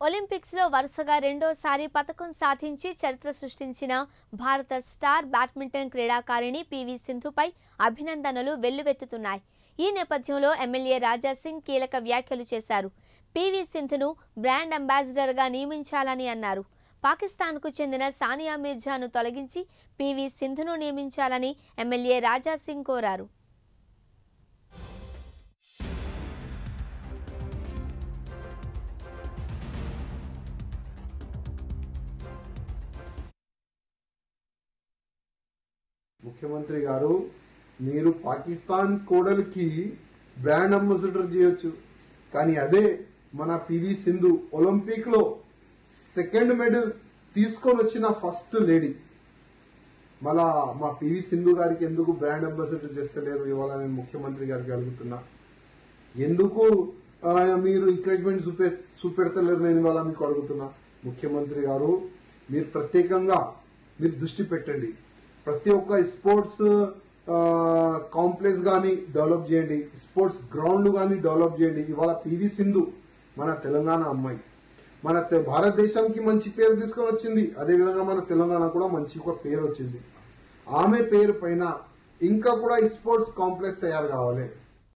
Olympics లో వరుసగా రెండోసారి పథకం సాధించి చరిత్ర సృష్టించిన భారత స్టార్ బ్యాడ్మింటన్ క్రీడాకారిణి పివి సింధుపై అభినందనలు వెల్లువెత్తుతున్నాయి ఈ నేపథ్యంలో ఎమ్మెల్యే రాజా సింగ్ కీలక వ్యాఖ్యలు చేశారు పివి సింధును బ్రాండ్ అంబాసిడర్గా నియమించాలని అన్నారు పాకిస్తాన్కు చెందిన సానియా మిర్జాను తొలగించి పివి సింధును నియమించాలని ఎమ్మెల్యే రాజా సింగ్ కోరారు ముఖ్యమంత్రి గారు మీరు పాకిస్తాన్ కోడలికి బ్రాండ్ అంబాసిడర్ చేయొచ్చు కానీ అదే మన పివి సింధు ఒలింపిక్ లో సెకండ్ మెడల్ తీసుకొని వచ్చిన ఫస్ట్ లేడీ మళ్ళా మా పివి సింధు గారికి ఎందుకు బ్రాండ్ అంబాసిడర్ చేస్తలేరు ఇవాళ నేను ముఖ్యమంత్రి గారికి అడుగుతున్నా ఎందుకు ఆ, మీరు ఎంకరేజ్మెంట్ చూపె చూపెడతలేరు నేను ఇవాళ మీకు అడుగుతున్నా ముఖ్యమంత్రి గారు మీరు ప్రత్యేకంగా మీరు దృష్టి పెట్టండి ప్రతి ఒక్క స్పోర్ట్స్ కాంప్లెక్స్ గాని డెవలప్ చేయండి స్పోర్ట్స్ గ్రౌండ్ గాని డెవలప్ చేయండి ఇవాళ పివి సింధు మన తెలంగాణ అమ్మాయి మన తె- భారతదేశానికి మంచి పేరు తీసుకొని వచ్చింది అదేవిధంగా మన తెలంగాణ కూడా మంచి ఒక పేరు వచ్చింది ఆమె పేరు పైన ఇంకా కూడా స్పోర్ట్స్ కాంప్లెక్స్ తయారు కావాలి